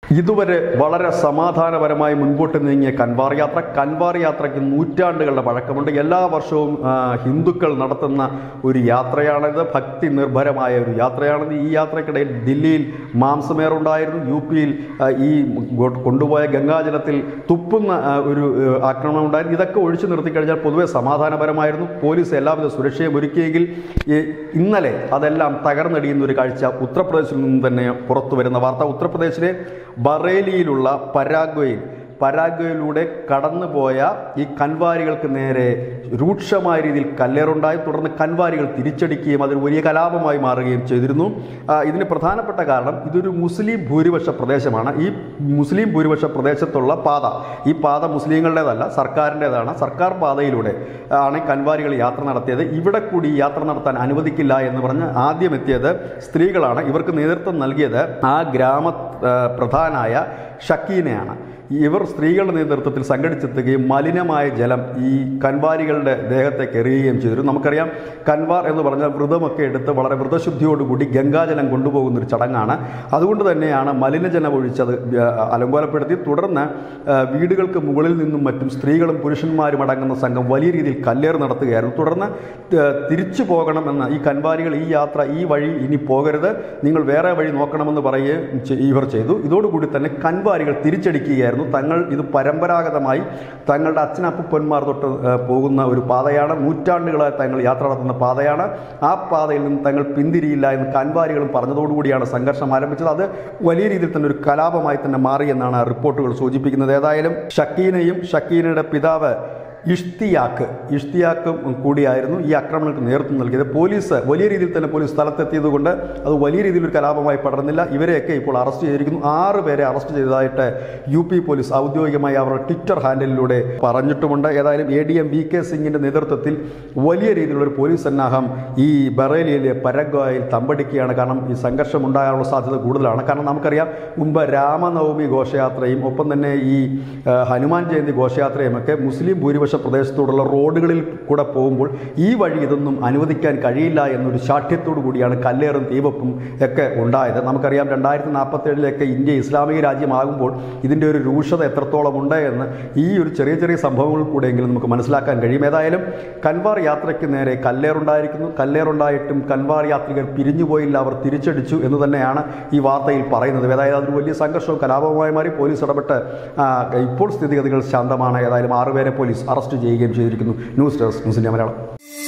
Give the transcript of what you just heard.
ഇതുവരെ വളരെ സമാധാനപരമായി മുൻപോട്ട് നീങ്ങിയ കൻവാർ യാത്ര കൻവാർ യാത്രയ്ക്ക് നൂറ്റാണ്ടുകളുടെ പഴക്കമുണ്ട് എല്ലാ വർഷവും ആ, ഹിന്ദുക്കൾ നടത്തുന്ന ഒരു യാത്രയാണിത് ഭക്തി നിർഭരമായ ഒരു യാത്രയാണിത് ഈ യാത്രക്കിടയിൽ ദില്ലിയിൽ മാംസമേറുണ്ടായിരുന്നു യു പിയിൽ ആ, ഈ ഗോ- കൊണ്ടുപോയ ഗംഗാജലത്തിൽ തുപ്പുന്ന ആ, ഒരു ആ, ആക്രമണം ഉണ്ടായിരുന്നു ഇതൊക്കെ ഒഴിച്ചു നിർത്തിക്കഴിഞ്ഞാൽ പൊതുവെ സമാധാനപരമായിരുന്നു പോലീസ് എല്ലാവിധ സുരക്ഷയും ഒരുക്കിയെങ്കിൽ ഈ ഇന്നലെ അതെല്ലാം തകർന്നടിയുന്ന ഒരു കാഴ്ച ഉത്തർപ്രദേശിൽ നിന്ന് തന്നെ പുറത്തു വരുന്ന വാർത്ത ഉത്തർപ്രദേശിലെ ബറേലിയിലുള്ള പരാഗ്വയിൽ പരാഗ്വയിലൂടെ കടന്നുപോയ ഈ കൻവാരികൾക്ക് നേരെ രൂക്ഷമായ രീതിയിൽ കല്ലേറുണ്ടായി തുടർന്ന് കൻവാരികൾ തിരിച്ചടിക്കുകയും അതൊരു വലിയ കലാപമായി മാറുകയും ചെയ്തിരുന്നു ആ, ഇതിന് പ്രധാനപ്പെട്ട കാരണം ഇതൊരു മുസ്ലിം ഭൂരിപക്ഷ പ്രദേശമാണ് ഈ മുസ്ലിം ഭൂരിപക്ഷ പ്രദേശത്തുള്ള പാത ഈ പാത മുസ്ലിങ്ങളുടേതല്ല സർക്കാരിൻ്റെതാണ് സർക്കാർ പാതയിലൂടെ ആണ് ഈ കൻവാരികൾ യാത്ര നടത്തിയത് ഇവിടെ കൂടി ഈ യാത്ര നടത്താൻ അനുവദിക്കില്ല എന്ന് പറഞ്ഞ് ആദ്യം എത്തിയത് സ്ത്രീകളാണ് ഇവർക്ക് നേതൃത്വം നൽകിയത് ആ ഗ്രാമ ആ, പ്രധാനായ ഷക്കീനയാണ് ഇവർ സ്ത്രീകളുടെ നേതൃത്വത്തിൽ സംഘടിച്ചെത്തുകയും മലിനമായ ജലം ഈ കൻവാരികളുടെ ദേഹത്തേക്ക് എറിയുകയും ചെയ്തിരുന്നു നമുക്കറിയാം കൻവാർ എന്ന് പറഞ്ഞാൽ വ്രതമൊക്കെ എടുത്ത് വളരെ വ്രതശുദ്ധിയോടുകൂടി ഗംഗാജലം കൊണ്ടുപോകുന്ന ഒരു ചടങ്ങാണ് അതുകൊണ്ട് തന്നെയാണ് മലിനജലം ഒഴിച്ചത് ആ, അലങ്കോലപ്പെടുത്തി തുടർന്ന് ആ, വീടുകൾക്ക് മുകളിൽ നിന്നും മറ്റും സ്ത്രീകളും പുരുഷന്മാരും അടങ്ങുന്ന സംഘം വലിയ രീതിയിൽ കല്ലേറ് നടത്തുകയായിരുന്നു തുടർന്ന് ത- തിരിച്ചു പോകണമെന്ന് ഈ കൻവാരികൾ ഈ യാത്ര ഈ വഴി ഇനി പോകരുത് നിങ്ങൾ വേറെ വഴി നോക്കണമെന്ന് പറയുകയും ചെ- ഇവർ ചെയ്തു ഇതോടുകൂടി തന്നെ കൻവാരികൾ തിരിച്ചടിക്കുകയായിരുന്നു തങ്ങൾ ഇത് പരമ്പരാഗതമായി തങ്ങളുടെ അച്ഛനപ്പന്മാർ തൊട്ട് ആ, പോകുന്ന ഒരു പാതയാണ് നൂറ്റാണ്ടുകളായി തങ്ങൾ യാത്ര നടത്തുന്ന പാതയാണ് ആ പാതയിൽ നിന്ന് തങ്ങൾ പിന്തിരിയില്ല എന്ന് കൻവാരികളും പറഞ്ഞതോടുകൂടിയാണ് സംഘർഷം ആരംഭിച്ചത് അത് വലിയ രീതിയിൽ തന്നെ ഒരു കലാപമായി തന്നെ മാറി എന്നാണ് റിപ്പോർട്ടുകൾ സൂചിപ്പിക്കുന്നത് ഏതായാലും ഷക്കീനയും ഷക്കീനയുടെ പിതാവ് ഇഷ്തിയാക്ക് ഇഷ്തിയാക്കും കൂടിയായിരുന്നു ഈ ആക്രമണങ്ങൾക്ക് നേതൃത്വം നൽകിയത് പോലീസ് വലിയ രീതിയിൽ തന്നെ പോലീസ് സ്ഥലത്തെത്തിയത് കൊണ്ട് അത് വലിയ രീതിയിൽ ഒരു കലാപമായി പടർന്നില്ല ഇവരെയൊക്കെ ഇപ്പോൾ അറസ്റ്റ് ചെയ്തിരിക്കുന്നു ആറ് പേരെ അറസ്റ്റ് ചെയ്തതായിട്ട് യു പി പോലീസ് ഔദ്യോഗികമായി അവരുടെ ട്വിറ്റർ ഹാൻഡിലൂടെ പറഞ്ഞിട്ടുമുണ്ട് ഏതായാലും A D M V K സിംഗിൻ്റെ നേതൃത്വത്തിൽ വലിയ രീതിയിലുള്ള ഒരു പോലീസ് സന്നാഹം ഈ ബറേലിയിലെ പരഗ്വായിൽ തമ്പടിക്കുകയാണ് കാരണം ഈ സംഘർഷം ഉണ്ടാകാനുള്ള സാധ്യത കൂടുതലാണ് കാരണം നമുക്കറിയാം മുമ്പ് രാമനവമി ഘോഷയാത്രയും ഒപ്പം തന്നെ ഈ ആ, ഹനുമാൻ ജയന്തി ഘോഷയാത്രയും ഒക്കെ മുസ്ലിം ഭൂരിപക്ഷ പ്രദേശത്തോടുള്ള റോഡുകളിൽ കൂടെ പോകുമ്പോൾ ഈ വഴി ഇതൊന്നും അനുവദിക്കാൻ കഴിയില്ല എന്നൊരു ശാഠ്യത്തോടു കൂടിയാണ് കല്ലേറും തീവപ്പും ഒക്കെ ഉണ്ടായത് നമുക്കറിയാം രണ്ടായിരത്തി നാൽപ്പത്തേഴിലൊക്കെ ഇന്ത്യ ഇസ്ലാമിക രാജ്യമാകുമ്പോൾ ഇതിൻ്റെ ഒരു രൂക്ഷത എത്രത്തോളം ഉണ്ട് എന്ന് ഈ ഒരു ചെറിയ ചെറിയ സംഭവങ്ങൾ കൂടെയെങ്കിലും നമുക്ക് മനസ്സിലാക്കാൻ കഴിയും ഏതായാലും കൻവാർ യാത്രയ്ക്ക് നേരെ കല്ലേറുണ്ടായിരിക്കുന്നു കല്ലേറുണ്ടായിട്ടും കൻവാർ യാത്രികർ പിരിഞ്ഞുപോയില്ല അവർ തിരിച്ചടിച്ചു എന്ന് തന്നെയാണ് ഈ വാർത്തയിൽ പറയുന്നത് ഏതായാലും അതൊരു വലിയ സംഘർഷവും കലാപവുമായി മാറി പോലീസ് ഇടപെട്ട് ആ, ഇപ്പോൾ സ്ഥിതിഗതികൾ ശാന്തമാണ് ഏതായാലും ആറുപേരെ പോലീസ് അറസ്റ്റ് ചെയ്യുകയും ചെയ്തിരിക്കുന്നു news desk news India Malayalam